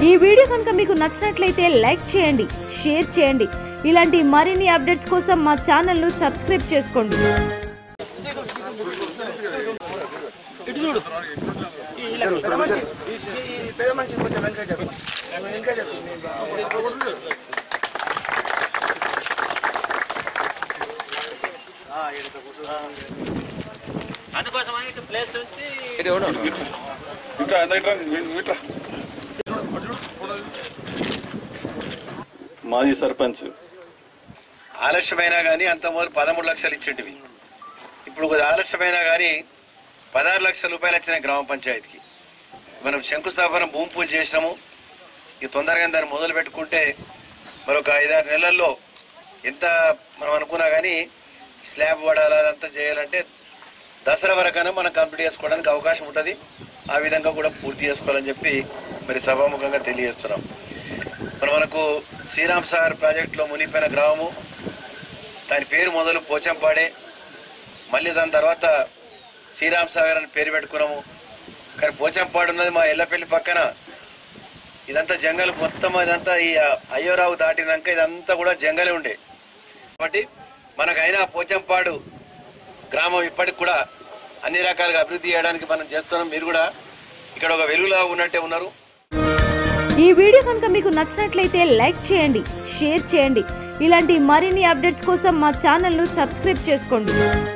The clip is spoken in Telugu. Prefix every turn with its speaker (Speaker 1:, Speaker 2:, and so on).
Speaker 1: ఈ వీడియో కనుక మీకు నచ్చినట్లయితే లైక్ చేయండి షేర్ చేయండి ఇలాంటి మరిన్ని అప్డేట్స్ కోసం మా ఛానల్ను సబ్స్క్రైబ్ చేసుకోండి
Speaker 2: అందుకోసమని ఇటు ప్లేస్ ఉంచి
Speaker 3: ఇట్లా ఎంత ఇట్లా ఇట్లా మాజీ సర్పంచ్
Speaker 4: ఆలస్యమైనా కానీ అంత మొదలు పదమూడు లక్షలు ఇచ్చేటివి ఇప్పుడు కొద్దిగా ఆలస్యమైనా కానీ పదహారు లక్షల రూపాయలు వచ్చినాయి గ్రామ పంచాయతీకి మనం శంకుస్థాపన భూమి పూజ చేసినాము ఇక తొందరగా దాన్ని మొదలు పెట్టుకుంటే మరొక ఐదారు నెలల్లో ఎంత మనం అనుకున్నా కానీ స్లాబ్ పడాలి అదంతా చేయాలంటే దసరా వరకైనా మనం కంప్లీట్ చేసుకోవడానికి అవకాశం ఉంటుంది ఆ విధంగా కూడా పూర్తి చేసుకోవాలని చెప్పి మరి సభాముఖంగా తెలియజేస్తున్నాం మరి మనకు శ్రీరామ్ సాగర్ ప్రాజెక్టులో మునిగిపోయిన గ్రామము దాని పేరు మొదలు పోచంపాడే మళ్ళీ దాని తర్వాత శ్రీరామ్ సాగర్ అని పేరు పెట్టుకున్నాము కానీ పోచంపాడు ఉన్నది మా ఎల్లపల్లి పక్కన ఇదంతా జంగల్ మొత్తం ఇదంతా ఈ అయ్యోరావు దాటినాక ఇదంతా కూడా జంగలే ఉండే కాబట్టి మనకైనా పోచంపాడు గ్రామం ఇప్పటికి కూడా అన్ని రకాలుగా అభివృద్ధి చేయడానికి మనం చేస్తున్నాం మీరు కూడా ఇక్కడ ఒక వెలుగులా ఉన్నట్టే ఉన్నారు
Speaker 1: ఈ వీడియో కనుక మీకు నచ్చినట్లయితే లైక్ చేయండి షేర్ చేయండి ఇలాంటి మరిన్ని అప్డేట్స్ కోసం మా ఛానల్ను సబ్స్క్రైబ్ చేసుకోండి